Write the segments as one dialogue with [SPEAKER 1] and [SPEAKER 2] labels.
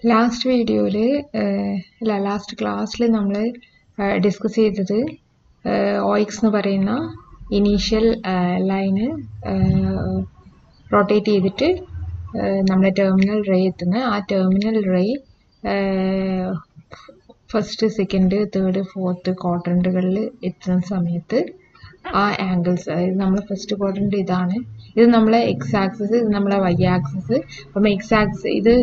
[SPEAKER 1] last വീഡിയോയിൽ അല്ല last ക്ലാസ്സിൽ നമ്മൾ ഡിസ്കസ് ചെയ്തത് ഓയിക്സ് എന്ന് പറയുന്ന ഇനീഷ്യൽ ലൈന് റൊട്ടേറ്റ് ചെയ്തിട്ട് നമ്മുടെ ടെർമിനൽ റേ എത്തുന്ന ആ terminal ray first second third fourth ക്വാഡ്രൻറ്റുകളിൽ എത്തുന്ന സമയത്ത് ആ ആംഗിൾസ് അതായത് നമ്മൾ ഫസ്റ്റ് ക്വാഡ്രൻ്റ് ഇതാണ് ഇത് നമ്മളെ എക്സ് ആക്സിസ് ഇത് നമ്മളെ വൈ ആക്സിസ് അപ്പം എക്സ് ആക്സിസ് ഇത്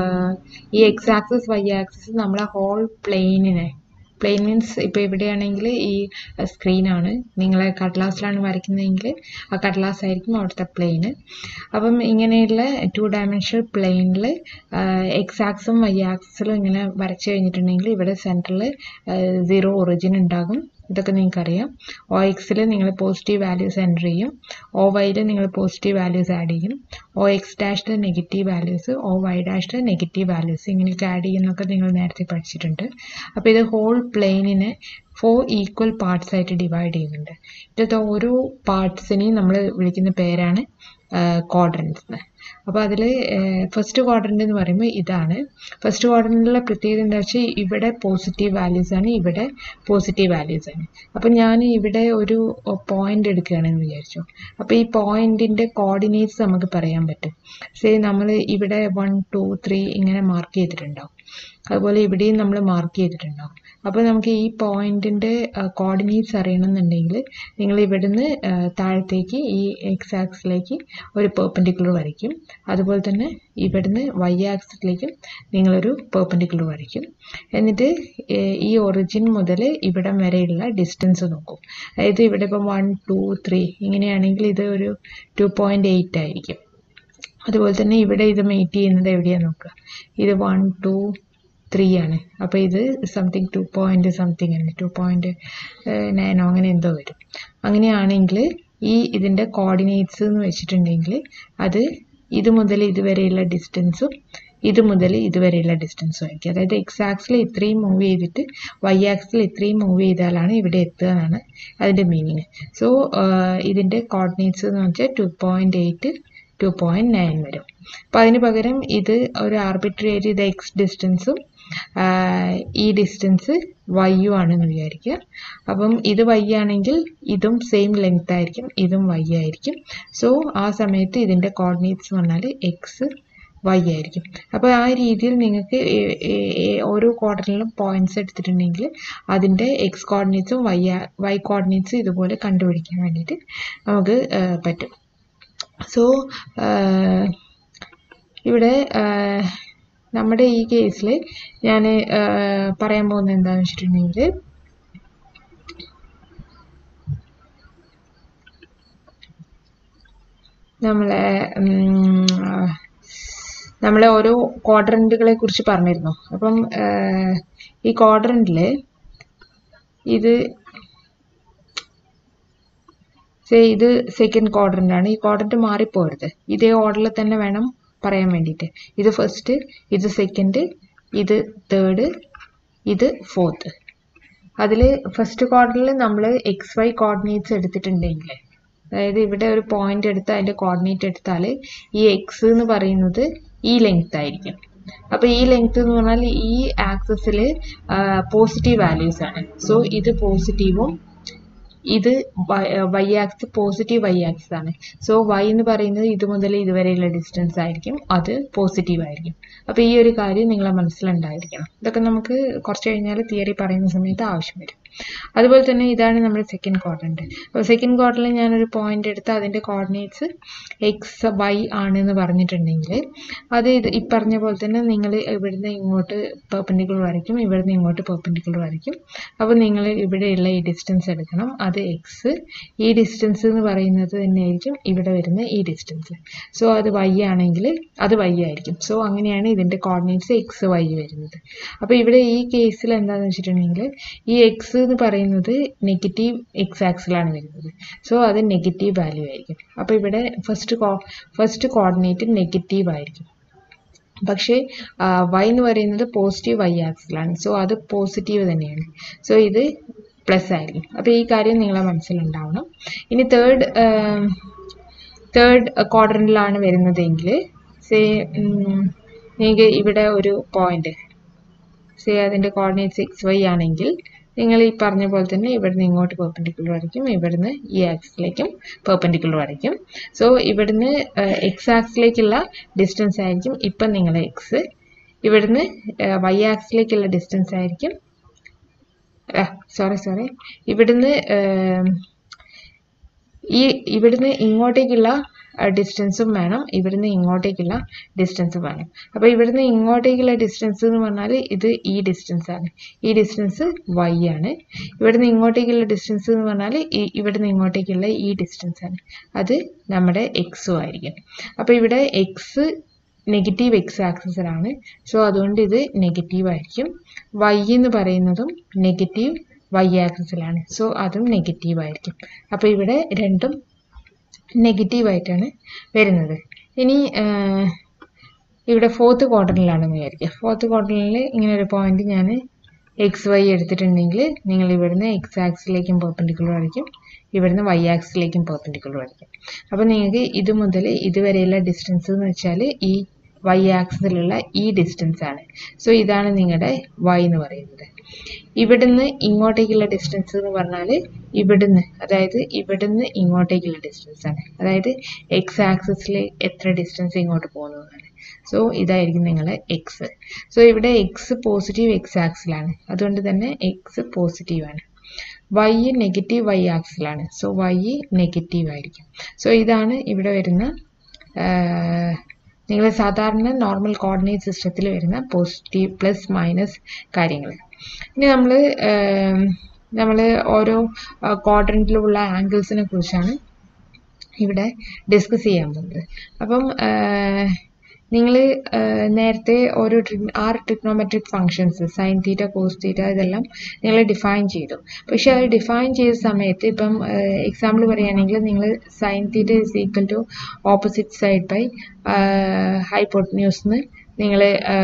[SPEAKER 1] ഈ എക്സ് ആക്സിസ് വൈ ആക്സിസ് നമ്മളെ ഹോൾ പ്ലെയിനിനെ പ്ലെയിൻ മീൻസ് ഇപ്പോൾ ഇവിടെയാണെങ്കിൽ ഈ സ്ക്രീനാണ് നിങ്ങളെ കടലാസിലാണ് വരയ്ക്കുന്നതെങ്കിൽ ആ കടലാസ് ആയിരിക്കും അവിടുത്തെ പ്ലെയിന് അപ്പം ഇങ്ങനെയുള്ള ടു ഡയമെൻഷണൽ പ്ലെയിനിൽ എക്സ് ആക്സും വൈ ആക്സിലും ഇങ്ങനെ വരച്ചു കഴിഞ്ഞിട്ടുണ്ടെങ്കിൽ ഇവിടെ സെൻറ്ററിൽ സീറോ ഒറിജിൻ ഉണ്ടാകും ഇതൊക്കെ നിങ്ങൾക്കറിയാം ഒ എക്സിൽ നിങ്ങൾ പോസിറ്റീവ് വാല്യൂസ് എൻ്റർ ചെയ്യും ഒ വൈയിൽ നിങ്ങൾ പോസിറ്റീവ് വാല്യൂസ് ആഡ് ചെയ്യും ഒ എക്സ് ഡാഷിൽ നെഗറ്റീവ് വാല്യൂസ് ഒ വൈ ഡാഷിൽ നെഗറ്റീവ് വാല്യൂസ് ഇങ്ങനെയൊക്കെ ആഡ് ചെയ്യുന്നൊക്കെ നിങ്ങൾ നേരത്തെ പഠിച്ചിട്ടുണ്ട് അപ്പോൾ ഇത് ഹോൾ പ്ലെയിനിനെ ഫോർ ഈക്വൽ പാർട്സ് ആയിട്ട് ഡിവൈഡ് ചെയ്യുന്നുണ്ട് ഇതിലത്തെ ഓരോ പാർട്സിനെയും നമ്മൾ വിളിക്കുന്ന പേരാണ് ക്വാഡ്രൻസ് അപ്പോൾ അതിൽ ഫസ്റ്റ് ക്വാഡ്രൻ്റ് എന്ന് പറയുമ്പോൾ ഇതാണ് ഫസ്റ്റ് ക്വാഡ്രൻറ്റിലെ പ്രത്യേകത എന്താ വെച്ചാൽ ഇവിടെ പോസിറ്റീവ് വാല്യൂസ് ആണ് ഇവിടെ പോസിറ്റീവ് വാല്യൂസ് ആണ് അപ്പോൾ ഞാൻ ഇവിടെ ഒരു പോയിന്റ് എടുക്കുകയാണെന്ന് വിചാരിച്ചു അപ്പോൾ ഈ പോയിന്റിൻ്റെ കോർഡിനേറ്റ്സ് നമുക്ക് പറയാൻ പറ്റും സേ നമ്മൾ ഇവിടെ വൺ ടു ത്രീ ഇങ്ങനെ മാർക്ക് ചെയ്തിട്ടുണ്ടാവും അതുപോലെ ഇവിടെയും നമ്മൾ മാർക്ക് ചെയ്തിട്ടുണ്ടാവും അപ്പോൾ നമുക്ക് ഈ പോയിന്റിൻ്റെ കോർഡിനേറ്റ്സ് അറിയണമെന്നുണ്ടെങ്കിൽ നിങ്ങൾ ഇവിടുന്ന് താഴത്തേക്ക് ഈ എക്സ് ആക്സിലേക്ക് ഒരു പെർപ്പൻഡിക്കുലർ വരയ്ക്കും അതുപോലെ തന്നെ ഇവിടുന്ന് വൈ ആക്സിലേക്കും നിങ്ങളൊരു പെർപ്പൻഡിക്കുലർ വരയ്ക്കും എന്നിട്ട് ഈ ഒറിജിൻ മുതൽ ഇവിടം വരെയുള്ള ഡിസ്റ്റൻസ് നോക്കും അതായത് ഇവിടെ ഇപ്പം വൺ ടു ത്രീ ഇങ്ങനെയാണെങ്കിൽ ഇത് ഒരു ടു പോയിൻ്റ് എയ്റ്റ് ആയിരിക്കും അതുപോലെ തന്നെ ഇവിടെ ഇത് മീറ്റ് ചെയ്യുന്നത് എവിടെയാണ് നോക്കുക ഇത് വൺ ടു ത്രീ ആണ് അപ്പോൾ ഇത് സംതിങ് ടു പോയിൻറ്റ് സംതിങ് ആണ് ടു പോയിൻറ്റ് നയനോ അങ്ങനെ എന്തോ വരും അങ്ങനെയാണെങ്കിൽ ഈ ഇതിൻ്റെ കോർഡിനേറ്റ്സ് എന്ന് വെച്ചിട്ടുണ്ടെങ്കിൽ അത് ഇത് മുതൽ ഇതുവരെയുള്ള ഡിസ്റ്റൻസും ഇത് മുതൽ ഇതുവരെയുള്ള ഡിസ്റ്റൻസും ആയിരിക്കും അതായത് എക്സ് ആക്സിൽ ഇത്രയും മൂവ് ചെയ്തിട്ട് വൈ ആക്സിൽ ഇത്രയും മൂവ് ചെയ്താലാണ് ഇവിടെ എത്തുക എന്നാണ് അതിൻ്റെ മീനിങ് സോ ഇതിൻ്റെ കോർഡിനേറ്റ്സ് എന്ന് വെച്ചാൽ two point eight two point nine വരും അപ്പോൾ അതിന് പകരം ഇത് ഒരു ആർബിട്രറി ആയിട്ട് ഇത് എക്സ് ഡിസ്റ്റൻസും ഈ ഡിസ്റ്റൻസ് വൈയും ആണെന്ന് വിചാരിക്കുക അപ്പം ഇത് വൈ ആണെങ്കിൽ ഇതും സെയിം ലെങ്ത് ആയിരിക്കും ഇതും വൈ ആയിരിക്കും സോ ആ സമയത്ത് ഇതിൻ്റെ കോർഡിനേറ്റ്സ് പറഞ്ഞാൽ എക്സ് വൈ ആയിരിക്കും അപ്പോൾ ആ രീതിയിൽ നിങ്ങൾക്ക് ഓരോ ക്വാർട്ടറിലും പോയിന്റ്സ് എടുത്തിട്ടുണ്ടെങ്കിൽ അതിൻ്റെ എക്സ് കോർഡിനേറ്റ്സും വൈ വൈ കോർഡിനേറ്റ്സും ഇതുപോലെ കണ്ടുപിടിക്കാൻ വേണ്ടിയിട്ട് നമുക്ക് പറ്റും സോ ഇവിടെ നമ്മുടെ ഈ കേസിൽ ഞാൻ പറയാൻ പോകുന്നത് എന്താണെന്ന് വെച്ചിട്ടുണ്ടെങ്കിൽ നമ്മളെ നമ്മളെ ഓരോ ക്വാഡ്രൻറ്റുകളെ കുറിച്ച് പറഞ്ഞിരുന്നു അപ്പം ഈ ക്വാഡ്രൻറ്റിൽ ഇത് സേ ഇത് സെക്കൻഡ് ക്വാഡ്രൻ്റ് ആണ് ഈ ക്വാഡ്രൻ്റ് മാറിപ്പോരുത് ഇതേ ഓർഡറിൽ തന്നെ വേണം പറയാൻ വേണ്ടിയിട്ട് ഇത് ഫസ്റ്റ് ഇത് സെക്കൻഡ് ഇത് തേർഡ് ഇത് ഫോർത്ത് അതിൽ ഫസ്റ്റ് ക്വാർട്ടറിൽ നമ്മൾ എക്സ് വൈ കോർഡിനേറ്റ്സ് എടുത്തിട്ടുണ്ടെങ്കിൽ അതായത് ഇവിടെ ഒരു പോയിന്റ് എടുത്ത് അതിൻ്റെ കോർഡിനേറ്റ് എടുത്താൽ ഈ എക്സ് എന്ന് പറയുന്നത് ഈ ലെങ്ത് ആയിരിക്കും അപ്പോൾ ഈ ലെങ്ത് എന്ന് പറഞ്ഞാൽ ഈ ആക്സസിൽ പോസിറ്റീവ് വാല്യൂസ് ആണ് സോ ഇത് പോസിറ്റീവും ഇത് Y axis positive Y axis ആണ് സോ വൈ എന്ന് പറയുന്നത് ഇത് മുതൽ ഇതുവരെയുള്ള ഡിസ്റ്റൻസ് ആയിരിക്കും അത് പോസിറ്റീവ് ആയിരിക്കും അപ്പോൾ ഈ ഒരു കാര്യം നിങ്ങളെ മനസ്സിലുണ്ടായിരിക്കണം ഇതൊക്കെ നമുക്ക് കുറച്ച് കഴിഞ്ഞാൽ തിയറി പറയുന്ന സമയത്ത് ആവശ്യം വരും അതുപോലെ തന്നെ ഇതാണ് നമ്മുടെ സെക്കൻഡ് ക്വാഡ്രൻറ്റ് അപ്പോൾ സെക്കൻഡ് ക്വാർട്ടറിൽ ഞാനൊരു പോയിന്റ് എടുത്ത് അതിൻ്റെ കോർഡിനേറ്റ്സ് എക്സ് വൈ ആണെന്ന് പറഞ്ഞിട്ടുണ്ടെങ്കിൽ അത് ഇത് ഈ പറഞ്ഞ പോലെ തന്നെ നിങ്ങൾ ഇവിടുന്ന് ഇങ്ങോട്ട് പെർപ്പൻഡിക്കുലർ വരയ്ക്കും ഇവിടുന്ന് ഇങ്ങോട്ട് പെർപ്പൻഡിക്കുലർ വരയ്ക്കും അപ്പോൾ നിങ്ങൾ ഇവിടെയുള്ള ഈ ഡിസ്റ്റൻസ് എടുക്കണം അത് എക്സ് ഈ ഡിസ്റ്റൻസ് എന്ന് പറയുന്നത് തന്നെയായിരിക്കും ഇവിടെ വരുന്ന ഈ ഡിസ്റ്റൻസ് സോ അത് വൈ ആണെങ്കിൽ അത് വൈ ആയിരിക്കും സോ അങ്ങനെയാണ് ഇതിൻ്റെ കോർഡിനേറ്റ്സ് എക്സ് വൈ വരുന്നത് അപ്പോൾ ഇവിടെ ഈ കേസിൽ എന്താണെന്ന് വെച്ചിട്ടുണ്ടെങ്കിൽ ഈ എക്സ് എന്ന് പറയുന്നത് നെഗറ്റീവ് എക്സ് ആക്സിലാണ് വരുന്നത് സോ അത് നെഗറ്റീവ് വാല്യൂ ആയിരിക്കും അപ്പോൾ ഇവിടെ ഫസ്റ്റ് ഫസ്റ്റ് കോർഡിനേറ്റ് നെഗറ്റീവ് ആയിരിക്കും പക്ഷേ വൈ എന്ന് പറയുന്നത് പോസിറ്റീവ് വൈ ആക്സിലാണ് സോ അത് പോസിറ്റീവ് തന്നെയാണ് സോ ഇത് പ്ലസ് ആയിരിക്കും അപ്പോൾ ഈ കാര്യം നിങ്ങളെ മനസ്സിലുണ്ടാവണം ഇനി തേർഡ് തേർഡ് ക്വാഡ്രൻറ്റിലാണ് വരുന്നതെങ്കിൽ സേ നിങ്ങൾക്ക് ഇവിടെ ഒരു പോയിന്റ് സേ അതിൻ്റെ കോർഡിനേറ്റ്സ് എക്സ് വൈ ആണെങ്കിൽ നിങ്ങൾ ഈ പറഞ്ഞ പോലെ തന്നെ ഇവിടുന്ന് ഇങ്ങോട്ട് പെർപെൻഡിക്കുലർ വരയ്ക്കും ഇവിടുന്ന് ഈ ആക്സിലേക്കും പെർപെൻഡിക്കുലർ വരയ്ക്കും സോ ഇവിടുന്ന് എക്സ് ആക്സിലേക്കുള്ള ഡിസ്റ്റൻസ് ആയിരിക്കും ഇപ്പം നിങ്ങളുടെ എക്സ് ഇവിടുന്ന് വൈ ആക്സിലേക്കുള്ള ഡിസ്റ്റൻസ് ആയിരിക്കും സോറി സോറി ഇവിടുന്ന് ഈ ഇവിടുന്ന് ഇങ്ങോട്ടേക്കുള്ള ഡിസ്റ്റൻസും വേണം ഇവിടുന്ന് ഇങ്ങോട്ടേക്കുള്ള ഡിസ്റ്റൻസും വേണം അപ്പോൾ ഇവിടുന്ന് ഇങ്ങോട്ടേക്കുള്ള ഡിസ്റ്റൻസ് എന്ന് പറഞ്ഞാൽ ഇത് ഈ ഡിസ്റ്റൻസ് ആണ് ഈ ഡിസ്റ്റൻസ് വൈ ആണ് ഇവിടുന്ന് ഇങ്ങോട്ടേക്കുള്ള ഡിസ്റ്റൻസ് എന്ന് പറഞ്ഞാൽ ഈ ഇവിടുന്ന് ഇങ്ങോട്ടേക്കുള്ള ഈ ഡിസ്റ്റൻസ് ആണ് അത് നമ്മുടെ എക്സും ആയിരിക്കും അപ്പോൾ ഇവിടെ എക്സ് നെഗറ്റീവ് എക്സ് ആക്സിസിലാണ് സോ അതുകൊണ്ട് ഇത് നെഗറ്റീവ് ആയിരിക്കും വൈ എന്ന് പറയുന്നതും നെഗറ്റീവ് വൈ ആക്സിസിലാണ് സോ അതും നെഗറ്റീവ് ആയിരിക്കും അപ്പോൾ ഇവിടെ രണ്ടും നെഗറ്റീവ് ആയിട്ടാണ് വരുന്നത് ഇനി ഇവിടെ ഫോർത്ത് ക്വാർട്ടറിലാണെന്ന് വിചാരിക്കുക ഫോർത്ത് ക്വാർട്ടറിൽ ഇങ്ങനെ ഒരു പോയിന്റ് ഞാൻ എക്സ് വൈ എടുത്തിട്ടുണ്ടെങ്കിൽ നിങ്ങൾ ഇവിടുന്ന് എക്സ് ആക്സിലേക്കും പെർപെൻഡിക്കുലർ ആയിരിക്കും ഇവിടുന്ന് വൈ ആക്സിലേക്കും പെർപെൻഡിക്കുലർ ആയിരിക്കും അപ്പോൾ നിങ്ങൾക്ക് ഇത് മുതൽ ഇതുവരെയുള്ള ഡിസ്റ്റൻസ് എന്ന് വെച്ചാൽ ഈ വൈ ആക്സിലുള്ള ഈ ഡിസ്റ്റൻസ് ആണ് സോ ഇതാണ് നിങ്ങളുടെ വൈ എന്ന് പറയുന്നത് ഇവിടുന്ന് ഇങ്ങോട്ടേക്കുള്ള ഡിസ്റ്റൻസ് എന്ന് പറഞ്ഞാൽ ഇവിടുന്ന് അതായത് ഇവിടുന്ന് ഇങ്ങോട്ടേക്കുള്ള ഡിസ്റ്റൻസ് ആണ് അതായത് എക്സ് ആക്സിസിൽ എത്ര ഡിസ്റ്റൻസ് ഇങ്ങോട്ട് പോകുന്നതാണ് സോ ഇതായിരിക്കും നിങ്ങളുടെ എക്സ് സോ ഇവിടെ എക്സ് പോസിറ്റീവ് എക്സ് ആക്സിലാണ് അതുകൊണ്ട് തന്നെ എക്സ് പോസിറ്റീവ് ആണ് വൈ നെഗറ്റീവ് വൈ ആക്സിലാണ് സോ വൈ നെഗറ്റീവ് ആയിരിക്കും സോ ഇതാണ് ഇവിടെ വരുന്ന നിങ്ങൾ സാധാരണ നോർമൽ കോർഡിനേറ്റ് സിസ്റ്റത്തിൽ വരുന്ന പോസിറ്റീവ് പ്ലസ് മൈനസ് കാര്യങ്ങൾ ഇനി നമ്മൾ നമ്മൾ ഓരോ ക്വാഡ്രൻറ്റിലുള്ള ആംഗിൾസിനെ കുറിച്ചാണ് ഇവിടെ ഡിസ്കസ് ചെയ്യാൻ പോകുന്നത് അപ്പം നിങ്ങൾ നേരത്തെ ഓരോ ട്രി ആറ് trigonometric functions sine theta cos theta ഇതെല്ലാം നിങ്ങൾ ഡിഫൈൻ ചെയ്തു പക്ഷേ അത് ഡിഫൈൻ ചെയ്ത സമയത്ത് ഇപ്പം എക്സാമ്പിൾ പറയുകയാണെങ്കിൽ നിങ്ങൾ sine theta is equal to opposite side by hypotenuse നിങ്ങൾ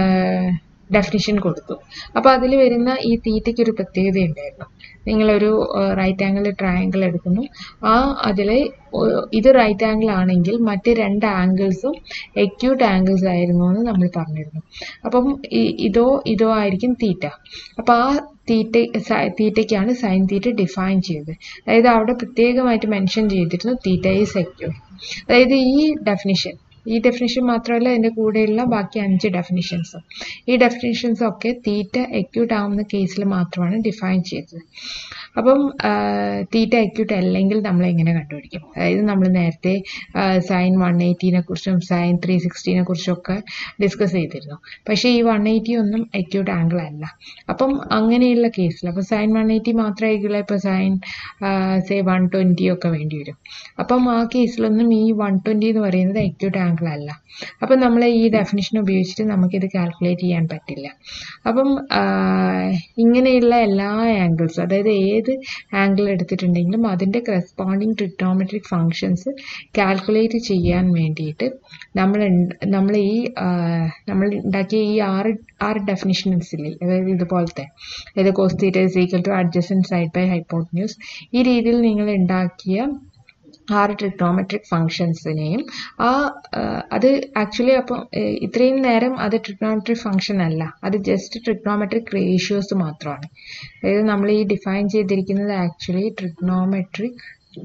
[SPEAKER 1] ഡെഫിനിഷൻ കൊടുത്തു അപ്പോൾ അതിൽ വരുന്ന ഈ തീറ്റയ്ക്ക് ഒരു പ്രത്യേകത ഉണ്ടായിരുന്നു നിങ്ങളൊരു റൈറ്റ് ആംഗിൾ ട്രയാങ്കിൾ എടുക്കുന്നു ആ അതിൽ ഇത് റൈറ്റ് ആംഗിൾ ആണെങ്കിൽ മറ്റ് രണ്ട് ആംഗിൾസും എക്യൂട്ട് ആംഗിൾസ് ആയിരുന്നു എന്ന് നമ്മൾ പറഞ്ഞിരുന്നു അപ്പം ഇതോ ഇതോ ആയിരിക്കും തീറ്റ അപ്പോൾ ആ തീറ്റ തീറ്റയ്ക്കാണ് സൈൻ തീറ്റ ഡിഫൈൻ ചെയ്തത് അതായത് അവിടെ പ്രത്യേകമായിട്ട് മെൻഷൻ ചെയ്തിരുന്നു തീറ്റ ഈസ് എക്യൂട്ട് അതായത് ഈ ഡെഫിനിഷൻ ഈ ഡെഫിനിഷൻ മാത്രമല്ല അതിൻ്റെ കൂടെയുള്ള ബാക്കി അഞ്ച് ഡെഫിനിഷൻസും ഈ ഡെഫിനിഷൻസ് ഒക്കെ തീറ്റ എക്യൂട്ട് ആവുന്ന കേസിൽ മാത്രമാണ് ഡിഫൈൻ ചെയ്തത് അപ്പം തീറ്റ എക്യൂട്ട് അല്ലെങ്കിൽ നമ്മൾ എങ്ങനെ കണ്ടുപിടിക്കും അതായത് നമ്മൾ നേരത്തെ സൈൻ വൺ എയ്റ്റീനെ കുറിച്ചും സൈൻ ത്രീ സിക്സ്റ്റീനെ കുറിച്ചും ഒക്കെ ഡിസ്കസ് ചെയ്തിരുന്നു പക്ഷേ ഈ വൺ എയ്റ്റി ഒന്നും എക്യൂട്ട് ആംഗിൾ അല്ല അപ്പം അങ്ങനെയുള്ള കേസിൽ അപ്പോൾ സൈൻ വൺ എയ്റ്റി മാത്രമായിരിക്കില്ല ഇപ്പോൾ സൈൻ സേ വൺ ട്വൻറ്റി ഒക്കെ വേണ്ടി വരും അപ്പം ആ കേസിലൊന്നും ഈ വൺ ട്വൻറ്റി എന്ന് പറയുന്നത് എക്യൂട്ട് ആംഗിൾ അല്ല അപ്പം നമ്മൾ ഈ ഡെഫിനിഷൻ ഉപയോഗിച്ചിട്ട് നമുക്കിത് കാൽക്കുലേറ്റ് ചെയ്യാൻ പറ്റില്ല അപ്പം ഇങ്ങനെയുള്ള എല്ലാ ആംഗിൾസും അതായത് ഏത് ആംഗിൾ എടുത്തിട്ടുണ്ടെങ്കിലും അതിൻ്റെ കറസ്പോണ്ടിങ് ട്രിഗ്നോമെട്രിക് ഫങ്ഷൻസ് കാൽക്കുലേറ്റ് ചെയ്യാൻ വേണ്ടിയിട്ട് നമ്മൾ നമ്മൾ ഈ നമ്മൾ ഉണ്ടാക്കിയ ഈ ആറ് ആറ് ഡെഫിനിഷൻസില്ലേ അതായത് ഇതുപോലത്തെ അതായത് cos theta is equal to adjacent side by hypotenuse ഈ രീതിയിൽ നിങ്ങൾ ഉണ്ടാക്കിയ ആറ് ട്രിഗ്നോമെട്രിക് ഫങ്ഷൻസിനെയും ആ അത് ആക്ച്വലി അപ്പം ഇത്രയും നേരം അത് ട്രിഗ്നോമെട്രിക് ഫങ്ഷൻ അല്ല അത് ജസ്റ്റ് ട്രിഗ്നോമെട്രിക് റേഷ്യോസ് മാത്രമാണ് അതായത് നമ്മൾ ഈ ഡിഫൈൻ ചെയ്തിരിക്കുന്നത് ആക്ച്വലി ട്രിഗ്നോമെട്രിക്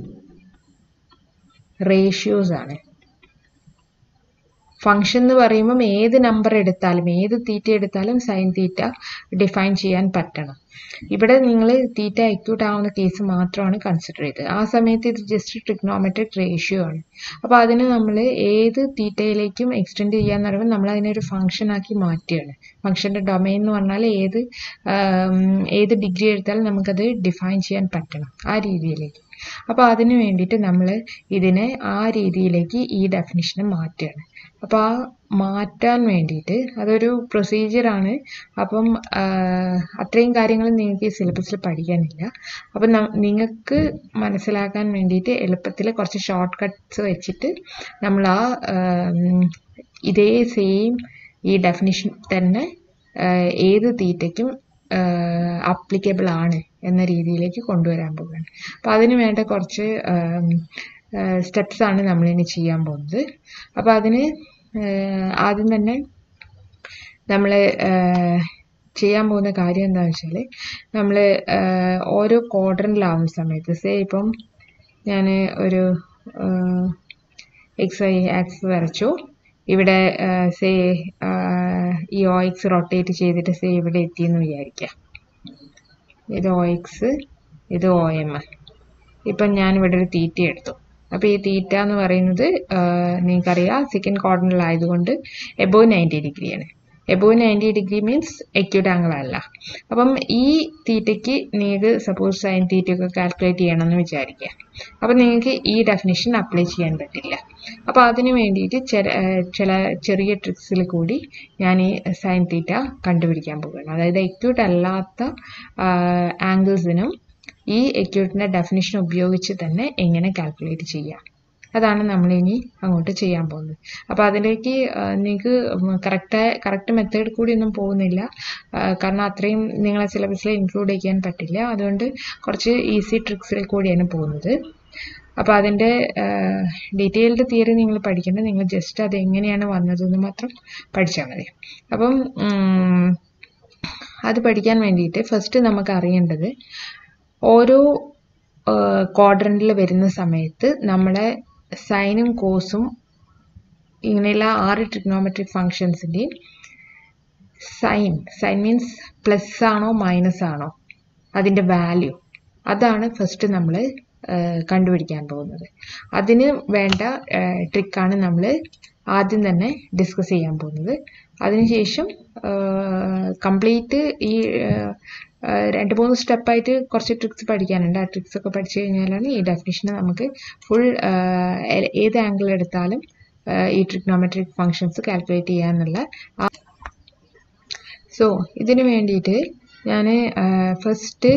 [SPEAKER 1] റേഷ്യോസ് ആണ് ഫംഗ്ഷൻ എന്ന് പറയുമ്പം ഏത് നമ്പർ എടുത്താലും ഏത് തീറ്റ എടുത്താലും സൈൻ തീറ്റ ഡിഫൈൻ ചെയ്യാൻ പറ്റണം ഇവിടെ നിങ്ങൾ തീറ്റ എക്യൂട്ട് ആവുന്ന കേസ് മാത്രമാണ് കൺസിഡർ ചെയ്തത് ആ സമയത്ത് ഇത് ജസ്റ്റ് ട്രിഗ്നോമെട്രിക് റേഷ്യോ ആണ് അപ്പോൾ അതിന് നമ്മൾ ഏത് തീറ്റയിലേക്കും എക്സ്റ്റെൻഡ് ചെയ്യാന്ന് പറയുമ്പോൾ നമ്മൾ അതിനെ ഒരു ഫംഗ്ഷൻ ആക്കി മാറ്റുകയാണ് ഫംഗ്ഷൻ്റെ ഡൊമൈൻ എന്ന് പറഞ്ഞാൽ ഏത് ഏത് ഡിഗ്രി എടുത്താലും നമുക്കത് ഡിഫൈൻ ചെയ്യാൻ പറ്റണം ആ രീതിയിലേക്ക് അപ്പോൾ അതിന് വേണ്ടിയിട്ട് നമ്മൾ ഇതിനെ ആ രീതിയിലേക്ക് ഈ ഡെഫിനിഷനെ മാറ്റുകയാണ് അപ്പോൾ ആ മാറ്റാൻ വേണ്ടിയിട്ട് അതൊരു പ്രൊസീജിയറാണ് അപ്പം അത്രയും കാര്യങ്ങൾ നിങ്ങൾക്ക് ഈ സിലബസിൽ പഠിക്കാനില്ല അപ്പം നിങ്ങൾക്ക് മനസ്സിലാക്കാൻ വേണ്ടിയിട്ട് എളുപ്പത്തിൽ കുറച്ച് ഷോർട്ട് കട്ട്സ് വെച്ചിട്ട് നമ്മൾ ആ ഇതേ സെയിം ഈ ഡെഫിനിഷൻ തന്നെ ഏത് തീറ്റയ്ക്കും അപ്ലിക്കബിൾ ആണ് എന്ന രീതിയിലേക്ക് കൊണ്ടുവരാൻ പോകുകയാണ് അപ്പോൾ അതിന് വേണ്ട കുറച്ച് സ്റ്റെപ്സ് ആണ് നമ്മളിനി ചെയ്യാൻ പോകുന്നത് അപ്പോൾ അതിന് ആദ്യം തന്നെ നമ്മൾ ചെയ്യാൻ പോകുന്ന കാര്യം എന്താണെന്ന് വെച്ചാൽ നമ്മൾ ഓരോ ക്വാഡ്രൻ്റിലാവുന്ന സമയത്ത് സേ ഇപ്പം ഞാൻ ഒരു എക്സ് വൈ ആക്സ് വരച്ചു ഇവിടെ സേ ഈ ഒ എക്സ് റൊട്ടേറ്റ് ചെയ്തിട്ട് സേ ഇവിടെ എത്തിയെന്ന് വിചാരിക്കാം ഇത് ഒ എക്സ് ഇത് ഒ എം ഇപ്പം ഞാൻ ഇവിടെ ഒരു തീറ്റ എടുത്തു അപ്പോൾ ഈ തീറ്റ എന്ന് പറയുന്നത് നിങ്ങൾക്കറിയാം സെക്കൻഡ് ക്വാർട്ടറിലായതുകൊണ്ട് എബോവ് നയൻറ്റി ഡിഗ്രിയാണ് above ninety degree means acute angle അല്ല അപ്പം ഈ തീറ്റയ്ക്ക് നിങ്ങൾക്ക് സപ്പോസ് സൈൻ തീറ്റയൊക്കെ കാൽക്കുലേറ്റ് ചെയ്യണമെന്ന് വിചാരിക്കുക അപ്പം നിങ്ങൾക്ക് ഈ ഡെഫിനിഷൻ അപ്ലൈ ചെയ്യാൻ പറ്റില്ല അപ്പോൾ അതിന് വേണ്ടിയിട്ട് ചില ചില ചെറിയ ട്രിക്സിൽ കൂടി ഞാൻ ഈ സൈൻ തീറ്റ കണ്ടുപിടിക്കാൻ പോവുകയാണ് അതായത് എക്യൂട്ട് അല്ലാത്ത ആംഗിൾസിനും ഈ എക്യൂട്ടിൻ്റെ ഡെഫിനിഷൻ ഉപയോഗിച്ച് തന്നെ എങ്ങനെ കാൽക്കുലേറ്റ് ചെയ്യാം അതാണ് നമ്മളിനി അങ്ങോട്ട് ചെയ്യാൻ പോകുന്നത് അപ്പോൾ അതിലേക്ക് നിങ്ങൾക്ക് കറക്റ്റ് കറക്റ്റ് മെത്തേഡ് കൂടി ഒന്നും പോകുന്നില്ല കാരണം അത്രയും നിങ്ങളെ സിലബസിൽ ഇൻക്ലൂഡ് ചെയ്യാൻ പറ്റില്ല അതുകൊണ്ട് കുറച്ച് ഈസി ട്രിക്സിൽ കൂടിയാണ് പോകുന്നത് അപ്പോൾ അതിൻ്റെ ഡീറ്റെയിൽഡ് തിയറി നിങ്ങൾ പഠിക്കേണ്ട നിങ്ങൾ ജസ്റ്റ് അത് എങ്ങനെയാണ് വന്നതെന്ന് മാത്രം പഠിച്ചാൽ മതി അപ്പം അത് പഠിക്കാൻ വേണ്ടിയിട്ട് ഫസ്റ്റ് നമുക്ക് അറിയേണ്ടത് ഓരോ ക്വാഡ്രൻറ്റിൽ വരുന്ന സമയത്ത് നമ്മുടെ സൈനും കോസും ഇങ്ങനെയുള്ള ആറ് ട്രിഗ്നോമെട്രിക് ഫങ്ഷൻസിൻ്റെയും സൈൻ സൈൻ മീൻസ് പ്ലസ് ആണോ മൈനസ് ആണോ അതിൻ്റെ വാല്യൂ അതാണ് ഫസ്റ്റ് നമ്മൾ കണ്ടുപിടിക്കാൻ പോകുന്നത് അതിന് വേണ്ട ട്രിക്കാണ് നമ്മൾ ആദ്യം തന്നെ ഡിസ്കസ് ചെയ്യാൻ പോകുന്നത് അതിനുശേഷം കംപ്ലീറ്റ് ഈ രണ്ട് മൂന്ന് സ്റ്റെപ്പായിട്ട് കുറച്ച് ട്രിക്സ് പഠിക്കാനുണ്ട് ആ ട്രിക്സ് ഒക്കെ പഠിച്ചു കഴിഞ്ഞാലാണ് ഈ ഡെഫിനിഷന് നമുക്ക് ഫുൾ ഏത് ആംഗിൾ എടുത്താലും ഈ ട്രിഗ്നോമെട്രിക് ഫങ്ഷൻസ് കാൽക്കുലേറ്റ് ചെയ്യാന്നുള്ള സോ ഇതിന് വേണ്ടിയിട്ട് ഞാൻ ഫസ്റ്റ്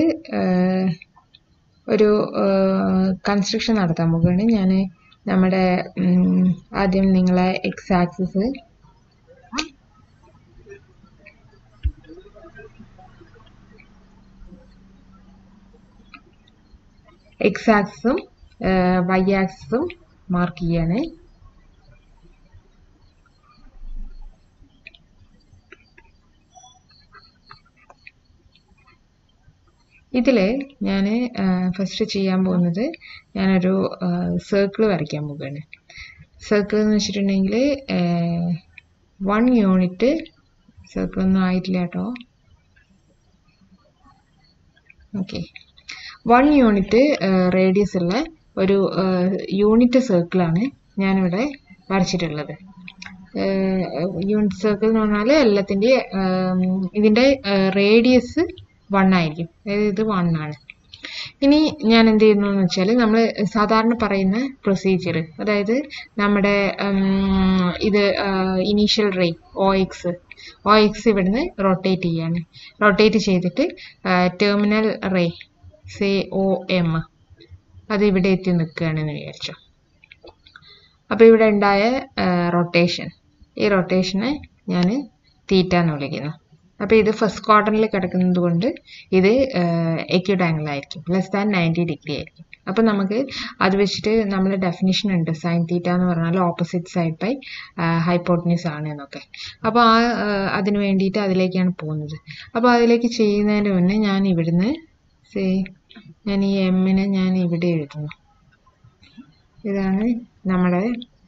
[SPEAKER 1] ഒരു കൺസ്ട്രക്ഷൻ നടത്താൻ പോകുകയാണ് ഞാൻ നമ്മുടെ ആദ്യം നിങ്ങളെ എക്സ് ആക്സിസ് എക്സ് ആക്സിസും വൈ ആക്സിസും മാർക്ക് ചെയ്യാണ് ഇതിൽ ഞാൻ ഫസ്റ്റ് ചെയ്യാൻ പോകുന്നത് ഞാനൊരു സർക്കിൾ വരയ്ക്കാൻ പോവുകയാണ് സർക്കിൾ എന്ന് വെച്ചിട്ടുണ്ടെങ്കിൽ വൺ യൂണിറ്റ് സർക്കിൾ ഒന്നും ആയിട്ടില്ല കേട്ടോ ഓക്കെ വൺ യൂണിറ്റ് റേഡിയസ് ഉള്ള ഒരു യൂണിറ്റ് സർക്കിളാണ് ഞാനിവിടെ വരച്ചിട്ടുള്ളത് യൂണിറ്റ് സർക്കിൾ എന്ന് പറഞ്ഞാൽ എല്ലാത്തിൻ്റെ ഇതിൻ്റെ റേഡിയസ് വൺ ആയിരിക്കും അതായത് ഇത് വൺ ആണ് ഇനി ഞാൻ എന്ത് ചെയ്യുന്നു എന്ന് വെച്ചാൽ നമ്മൾ സാധാരണ പറയുന്ന പ്രൊസീജിയർ അതായത് നമ്മുടെ ഇത് initial ray O X O X ഇവിടുന്ന് റൊട്ടേറ്റ് ചെയ്യാണ് റൊട്ടേറ്റ് ചെയ്തിട്ട് terminal ray say O M അത് ഇവിടെ എത്തി നിൽക്കുകയാണെന്ന് വിചാരിച്ചു അപ്പോൾ ഇവിടെ ഉണ്ടായ റൊട്ടേഷൻ ഈ റൊട്ടേഷനെ ഞാൻ തീറ്റ എന്ന് വിളിക്കുന്നു അപ്പോൾ ഇത് ഫസ്റ്റ് ക്വാർട്ടറിൽ കിടക്കുന്നത് കൊണ്ട് ഇത് എക്യൂട്ട് ആംഗിൾ ആയിരിക്കും ലെസ് ദാൻ നയൻറ്റി ഡിഗ്രി ആയിരിക്കും അപ്പോൾ നമുക്ക് അത് വെച്ചിട്ട് നമ്മൾ ഡെഫിനിഷൻ ഉണ്ട് സൈൻ തീറ്റ എന്ന് പറഞ്ഞാൽ ഓപ്പോസിറ്റ് സൈഡ് ബൈ ഹൈപ്പോട്ടനീസ് ആണ് എന്നൊക്കെ അപ്പോൾ ആ അതിന് വേണ്ടിയിട്ട് അതിലേക്കാണ് പോകുന്നത് അപ്പോൾ അതിലേക്ക് ചെയ്യുന്നതിന് മുന്നേ ഞാൻ ഇവിടുന്ന് സേ ഞാൻ ഈ എമ്മിനെ ഞാൻ ഇവിടെ എഴുതുന്നു ഇതാണ് നമ്മുടെ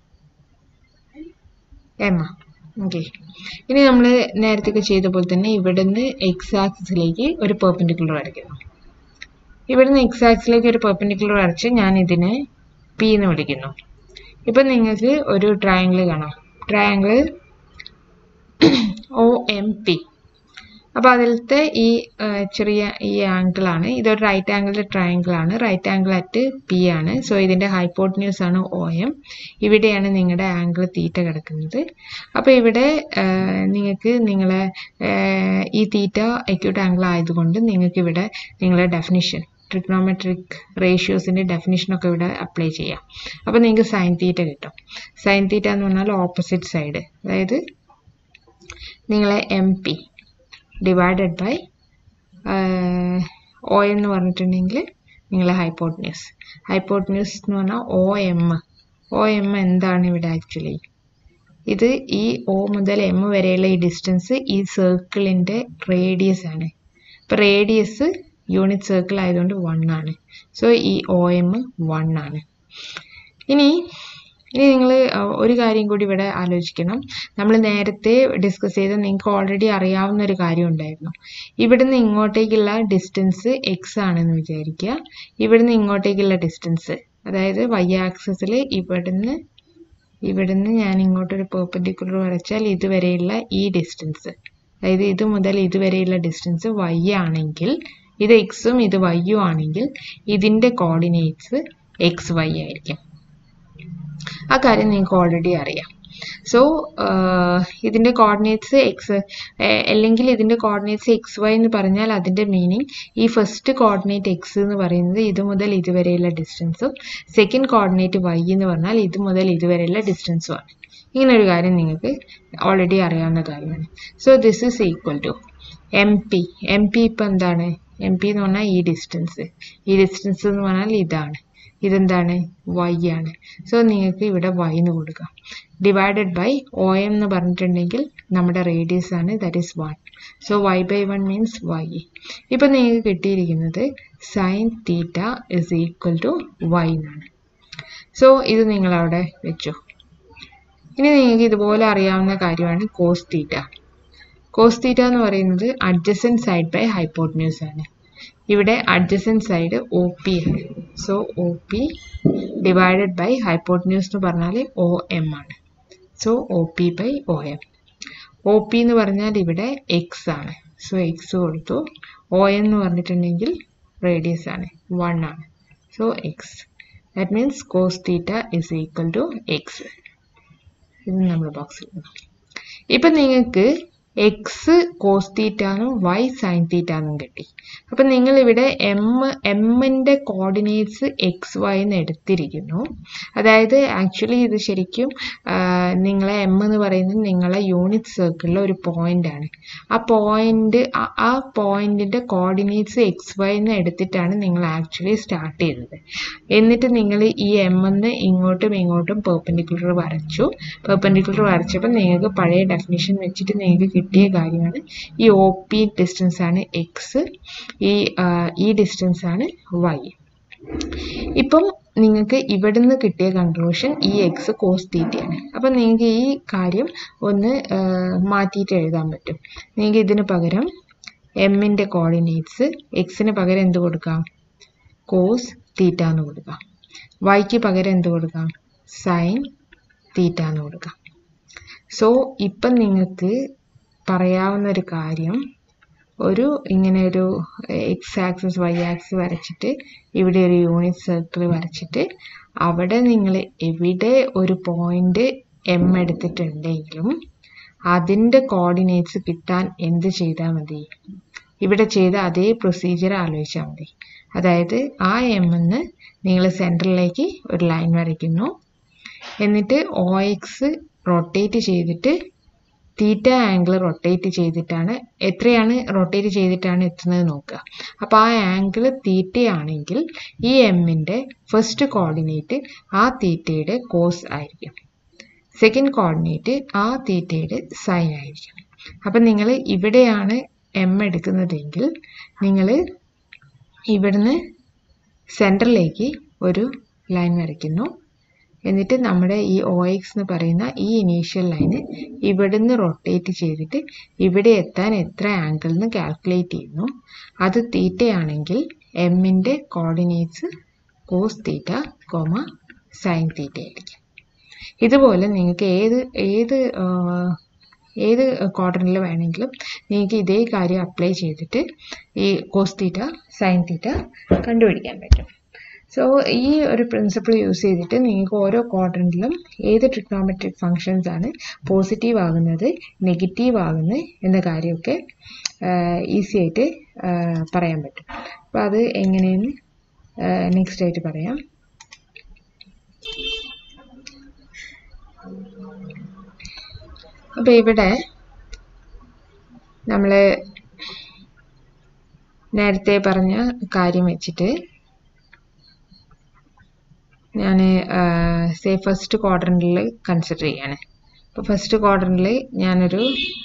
[SPEAKER 1] എം ഓക്കെ ഇനി നമ്മൾ നേരത്തെ ചെയ്ത പോലെ തന്നെ ഇവിടുന്ന് എക്സ് ആക്സിസിലേക്ക് ഒരു പെർപെൻഡിക്കുലർ വരയ്ക്കുന്നു ഇവിടുന്ന് എക്സ് ആക്സിലേക്ക് ഒരു പെർപെൻഡിക്കുലർ വരച്ച് ഞാൻ ഇതിനെ പി എന്ന് വിളിക്കുന്നു ഇപ്പം നിങ്ങൾക്ക് ഒരു ട്രയാങ്കിൾ കാണാം ട്രയാങ്കിൾ ഒ എം പി അപ്പോൾ അതിലത്തെ ഈ ചെറിയ ഈ ആംഗിളാണ് ഇതൊരു റൈറ്റ് ആംഗിൾ ട്രയാങ്കിൾ ആണ് റൈറ്റ് ആംഗിൾ അറ്റ് പി ആണ് സോ ഇതിൻ്റെ ഹൈപ്പോട്ടിന്യൂസ് ആണ് ഒ എം ഇവിടെയാണ് നിങ്ങളുടെ ആംഗിൾ തീറ്റ കിടക്കുന്നത് അപ്പോൾ ഇവിടെ നിങ്ങൾക്ക് നിങ്ങളെ ഈ തീറ്റ അക്യൂട്ട് ആംഗിൾ ആയതുകൊണ്ട് നിങ്ങൾക്ക് ഇവിടെ നിങ്ങളുടെ ഡെഫിനിഷൻ ട്രിഗ്നോമെട്രിക് റേഷ്യോസിൻ്റെ ഡെഫിനിഷനൊക്കെ ഇവിടെ അപ്ലൈ ചെയ്യാം അപ്പോൾ നിങ്ങൾക്ക് സൈൻ തീറ്റ കിട്ടും സൈൻ തീറ്റ എന്ന് പറഞ്ഞാൽ ഓപ്പോസിറ്റ് സൈഡ് അതായത് നിങ്ങളെ M P divided by O എന്ന് പറഞ്ഞിട്ടുണ്ടെങ്കിൽ നിങ്ങളെ ഇത് ഈ ഒ മുതൽ എം വരെയുള്ള ഈ ഡിസ്റ്റൻസ് ഈ സർക്കിളിൻ്റെ റേഡിയസ് ആണ് ഇപ്പോൾ റേഡിയസ് യൂണിറ്റ് സർക്കിൾ ആയതുകൊണ്ട് വൺ ആണ് സോ ഈ ഒ എം വൺ ആണ് ഇനി ഇനി നിങ്ങൾ ഒരു കാര്യം കൂടി ഇവിടെ ആലോചിക്കണം നമ്മൾ നേരത്തെ ഡിസ്കസ് ചെയ്ത നിങ്ങൾക്ക് ഓൾറെഡി അറിയാവുന്ന ഒരു കാര്യം ഉണ്ടായിരുന്നു ഇവിടുന്ന് ഇങ്ങോട്ടേക്കുള്ള ഡിസ്റ്റൻസ് എക്സ് ആണെന്ന് വിചാരിക്കുക ഇവിടുന്ന് ഇങ്ങോട്ടേക്കുള്ള ഡിസ്റ്റൻസ് അതായത് വൈ ആക്സസിൽ ഇവിടുന്ന് ഇവിടുന്ന് ഞാൻ ഇങ്ങോട്ടൊരു പെർപെൻഡിക്കുലർ വരച്ചാൽ ഇതുവരെയുള്ള ഈ ഡിസ്റ്റൻസ് അതായത് ഇത് മുതൽ ഇതുവരെയുള്ള ഡിസ്റ്റൻസ് വൈ ആണെങ്കിൽ ഇത് എക്സും ഇത് വൈയും ആണെങ്കിൽ ഇതിൻ്റെ കോർഡിനേറ്റ്സ് എക്സ് വൈ ആയിരിക്കും ആ കാര്യം നിങ്ങൾക്ക് ഓൾറെഡി അറിയാം സോ ഇതിൻ്റെ കോർഡിനേറ്റ്സ് എക്സ് അല്ലെങ്കിൽ ഇതിൻ്റെ കോർഡിനേറ്റ്സ് എക്സ് വൈ എന്ന് പറഞ്ഞാൽ അതിൻ്റെ മീനിങ് ഈ ഫസ്റ്റ് കോർഡിനേറ്റ് എക്സ് എന്ന് പറയുന്നത് ഇത് മുതൽ ഇതുവരെയുള്ള ഡിസ്റ്റൻസും സെക്കൻഡ് കോർഡിനേറ്റ് വൈ എന്ന് പറഞ്ഞാൽ ഇത് മുതൽ ഇതുവരെയുള്ള ഡിസ്റ്റൻസും ആണ് ഇങ്ങനെ ഒരു കാര്യം നിങ്ങൾക്ക് ഓൾറെഡി അറിയാവുന്ന കാര്യമാണ് so this is equal to M P M P ഇപ്പം എന്താണ് എം പി എന്ന് പറഞ്ഞാൽ ഈ ഡിസ്റ്റൻസ് ഈ ഡിസ്റ്റൻസ് എന്ന് പറഞ്ഞാൽ ഇതാണ് ഇതെന്താണ് വൈ ആണ് സോ നിങ്ങൾക്ക് ഇവിടെ വൈ എന്ന് കൊടുക്കാം ഡിവൈഡഡ് ബൈ ഒ എം എന്ന് പറഞ്ഞിട്ടുണ്ടെങ്കിൽ നമ്മുടെ റേഡിയസ് ആണ് that is one so Y by one means Y ഇപ്പം നിങ്ങൾക്ക് കിട്ടിയിരിക്കുന്നത് sine theta is equal to Y എന്നാണ് സോ ഇത് നിങ്ങളവിടെ വെച്ചു ഇനി നിങ്ങൾക്ക് ഇതുപോലെ അറിയാവുന്ന കാര്യമാണ് കോസ് തീറ്റ കോസ് തീറ്റ എന്ന് പറയുന്നത് അഡ്ജസൻ സൈഡ് ബൈ ഹൈപ്പോട്ട്ന്യൂസ് ആണ് ഇവിടെ അഡ്ജസൻ സൈഡ് ഒ പി ആണ് so O P divided by hypotenuse എന്ന് പറഞ്ഞാൽ ഒ എം ആണ് so O P by O M O P എന്ന് പറഞ്ഞാൽ ഇവിടെ എക്സ് ആണ് സോ എക്സ് കൊടുത്തു ഒ എം എന്ന് പറഞ്ഞിട്ടുണ്ടെങ്കിൽ റേഡിയസ് ആണ് വൺ ആണ് so X that means cos theta is equal to X ഇത് നമ്മൾ ബോക്സിൽ ഇപ്പം നിങ്ങൾക്ക് എക്സ് കോസ് തീറ്റാന്നും വൈ സൈൻ തീറ്റാന്നും കിട്ടി അപ്പം നിങ്ങളിവിടെ എം എമ്മിൻ്റെ കോർഡിനേറ്റ്സ് എക്സ് വൈ എന്ന് എടുത്തിരിക്കുന്നു അതായത് ആക്ച്വലി ഇത് ശരിക്കും നിങ്ങളെ എം എന്ന് പറയുന്നത് നിങ്ങളെ യൂണിറ്റ് സർക്കിളിലെ ഒരു പോയിന്റ് ആണ് ആ പോയിന്റ് ആ പോയിന്റിന്റെ കോർഡിനേറ്റ്സ് എക്സ് വൈ എന്ന് എടുത്തിട്ടാണ് നിങ്ങൾ ആക്ച്വലി സ്റ്റാർട്ട് ചെയ്തത് എന്നിട്ട് നിങ്ങൾ ഈ എം എന്ന് ഇങ്ങോട്ടും ഇങ്ങോട്ടും പെർപെൻഡിക്കുലർ വരച്ചു പെർപെൻഡിക്കുലർ വരച്ചപ്പോൾ നിങ്ങൾക്ക് പഴയ ഡെഫിനിഷൻ വെച്ചിട്ട് നിങ്ങൾക്ക് കിട്ടിയ കാര്യമാണ് ഈ ഒ പി ഡിസ്റ്റൻസ് ആണ് എക്സ് ഈ ഈ ഡിസ്റ്റൻസ് ആണ് വൈ ഇപ്പം നിങ്ങൾക്ക് ഇവിടുന്ന് കിട്ടിയ കൺക്ലൂഷൻ ഈ എക്സ് കോസ് തീറ്റയാണ് അപ്പം നിങ്ങൾക്ക് ഈ കാര്യം ഒന്ന് മാറ്റിയിട്ട് എഴുതാൻ പറ്റും നിങ്ങൾക്ക് ഇതിന് പകരം എമ്മിൻ്റെ കോർഡിനേറ്റ്സ് എക്സിന് പകരം എന്ത് കൊടുക്കാം കോസ് തീറ്റ എന്ന് കൊടുക്കാം വൈക്ക് പകരം എന്ത് കൊടുക്കാം സൈൻ തീറ്റ എന്ന് കൊടുക്കാം സോ ഇപ്പം നിങ്ങൾക്ക് പറയാവുന്ന ഒരു കാര്യം ഒരു ഇങ്ങനെ ഒരു എക്സ് ആക്സിസ് വൈ ആക്സിസ് വരച്ചിട്ട് ഇവിടെ ഒരു യൂണിറ്റ് സർക്കിൾ വരച്ചിട്ട് അവിടെ നിങ്ങൾ എവിടെ ഒരു പോയിന്റ് എം എടുത്തിട്ടുണ്ടെങ്കിലും അതിൻ്റെ കോർഡിനേറ്റ്സ് കിട്ടാൻ എന്ത് ചെയ്താൽ മതി ഇവിടെ ചെയ്ത അതേ പ്രൊസീജിയർ ആലോചിച്ചാൽ മതി അതായത് ആ എം എന്ന് നിങ്ങൾ സെൻറ്ററിലേക്ക് ഒരു ലൈൻ വരയ്ക്കുന്നു എന്നിട്ട് ഒ എക്സ് റൊട്ടേറ്റ് ചെയ്തിട്ട് തീറ്റ ആംഗിൾ റൊട്ടേറ്റ് ചെയ്തിട്ടാണ് എത്രയാണ് റൊട്ടേറ്റ് ചെയ്തിട്ടാണ് എത്തുന്നത് നോക്കുക അപ്പോൾ ആ ആംഗിൾ തീറ്റയാണെങ്കിൽ ഈ എമ്മിൻ്റെ ഫസ്റ്റ് കോർഡിനേറ്റ് ആ തീറ്റയുടെ കോസ് ആയിരിക്കും സെക്കൻഡ് കോർഡിനേറ്റ് ആ തീറ്റയുടെ സൈൻ ആയിരിക്കും അപ്പം നിങ്ങൾ ഇവിടെയാണ് എം എടുക്കുന്നതെങ്കിൽ നിങ്ങൾ ഇവിടുന്ന് സെൻറ്ററിലേക്ക് ഒരു ലൈൻ വരയ്ക്കുന്നു എന്നിട്ട് നമ്മുടെ ഈ ഒ എക്സ് എന്ന് പറയുന്ന ഈ ഇനീഷ്യൽ ലൈന് ഇവിടുന്ന് റൊട്ടേറ്റ് ചെയ്തിട്ട് ഇവിടെ എത്താൻ എത്ര ആംഗിൾ എന്ന് കാൽക്കുലേറ്റ് ചെയ്യുന്നു അത് തീറ്റയാണെങ്കിൽ എമ്മിൻ്റെ coordinates cos theta comma sine theta ആയിരിക്കും ഇതുപോലെ നിങ്ങൾക്ക് ഏത് ഏത് ഏത് ക്വാർട്ടറിൽ വേണമെങ്കിലും നിങ്ങൾക്ക് ഇതേ കാര്യം അപ്ലൈ ചെയ്തിട്ട് ഈ കോസ് തീറ്റ സൈൻ തീറ്റ കണ്ടുപിടിക്കാൻ പറ്റും സോ ഈ ഒരു പ്രിൻസിപ്പിൾ യൂസ് ചെയ്തിട്ട് നിങ്ങൾക്ക് ഓരോ ക്വാഡ്രൻറ്റിലും ഏത് ട്രിഗ്നോമെട്രിക് ഫങ്ഷൻസ് ആണ് പോസിറ്റീവ് ആകുന്നത് നെഗറ്റീവ് ആകുന്നത് എന്ന കാര്യമൊക്കെ ഈസി ആയിട്ട് പറയാൻ പറ്റും അപ്പോൾ അത് എങ്ങനെയെന്ന് നെക്സ്റ്റ് ആയിട്ട് പറയാം അപ്പോൾ ഇവിടെ നമ്മൾ നേരത്തെ പറഞ്ഞ കാര്യം വെച്ചിട്ട് ഞാൻ സേ ഫസ്റ്റ് ക്വാഡ്രൻറ്റിൽ കൺസിഡർ ചെയ്യാണ് അപ്പോൾ ഫസ്റ്റ് ക്വാർട്ടറിൽ ഞാനൊരു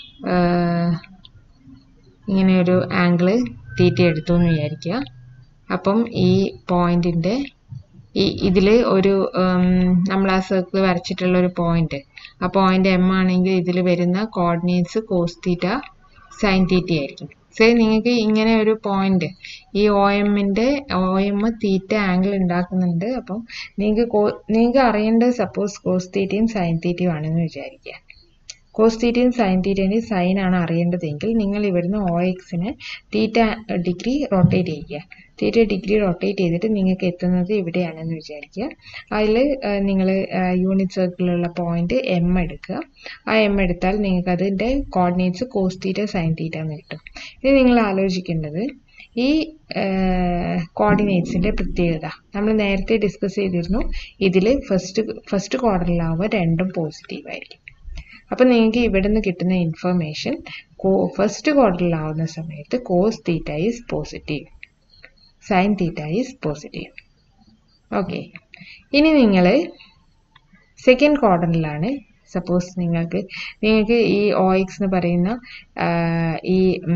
[SPEAKER 1] ഇങ്ങനെ ഒരു ആംഗിള് തീറ്റ എടുത്തു എന്ന് വിചാരിക്കുക അപ്പം ഈ പോയിന്റിൻ്റെ ഈ ഇതിൽ ഒരു നമ്മൾ ആ സർക്കിൾ വരച്ചിട്ടുള്ള ഒരു പോയിന്റ് ആ പോയിന്റ് എം ആണെങ്കിൽ ഇതിൽ വരുന്ന coordinates cos theta sine theta ആയിരിക്കും സേ നിങ്ങൾക്ക് ഇങ്ങനെ ഒരു പോയിന്റ് ഈ ഒ എമ്മിൻ്റെ ഒ എം തീറ്റ ആംഗിൾ ഉണ്ടാക്കുന്നുണ്ട് അപ്പം നിങ്ങൾക്ക് നിങ്ങൾക്ക് അറിയേണ്ടത് സപ്പോസ് കോസ് തീറ്റയും സൈൻ തീറ്റയും ആണെന്ന് വിചാരിക്കുക കോസ് തീറ്റയും സൈൻ തീറ്റേൻ്റെയും സൈൻ ആണ് അറിയേണ്ടതെങ്കിൽ നിങ്ങൾ ഇവിടുന്ന് ഒ എക്സിനെ തീറ്റ ഡിഗ്രി റൊട്ടേറ്റ് ചെയ്യുക തീറ്റ ഡിഗ്രി റൊട്ടേറ്റ് ചെയ്തിട്ട് നിങ്ങൾക്ക് എത്തുന്നത് ഇവിടെയാണെന്ന് വിചാരിക്കുക അതിൽ നിങ്ങൾ യൂണിറ്റ് സർക്കിളിലുള്ള പോയിന്റ് എം എടുക്കുക ആ എം എടുത്താൽ നിങ്ങൾക്ക് അതിൻ്റെ coordinates cos theta sine theta എന്ന് കിട്ടും ഇനി നിങ്ങൾ ആലോചിക്കേണ്ടത് ഈ കോർഡിനേറ്റ്സിൻ്റെ പ്രത്യേകത നമ്മൾ നേരത്തെ ഡിസ്കസ് ചെയ്തിരുന്നു ഇതിൽ ഫസ്റ്റ് ഫസ്റ്റ് ക്വാർട്ടറിലാവുമ്പോൾ രണ്ടും പോസിറ്റീവ് ആയിരിക്കും അപ്പം നിങ്ങൾക്ക് ഇവിടെ നിന്ന് കിട്ടുന്ന ഇൻഫർമേഷൻ കോ ഫസ്റ്റ് ക്വാർട്ടറിലാവുന്ന സമയത്ത് cos theta is positive sine theta is positive okay ഇനി നിങ്ങൾ സെക്കൻഡ് ക്വാർട്ടറിലാണ് സപ്പോസ് നിങ്ങൾക്ക് നിങ്ങൾക്ക് ഈ ഒ എക്സ് എന്ന് പറയുന്ന ഈ